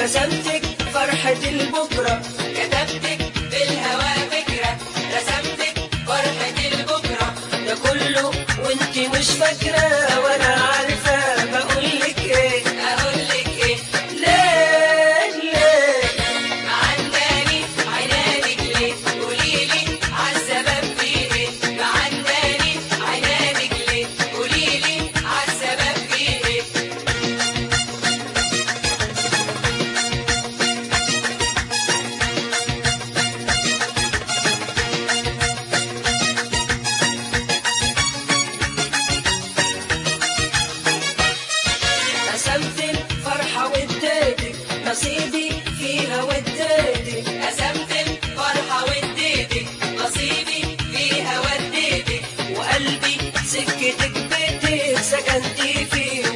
رسمتك فرحة البكرة كتبتك بالهوى فكرة رسمتك فرحة البكرة ده كله وانت مش فاكرة وانا عارفة بقولك ايه أقولك إيه ليه ليه معنداني عنادك ليه قوليلي عالسبب في إيه معنداني عنادك ليه قوليلي عالسبب في إيه رسمت الفرحة واديتك نصيبي فيها واديتك قسمت الفرحة واديتك نصيبي فيها وديتك وقلبي سكتك بيتك سكنتي فيه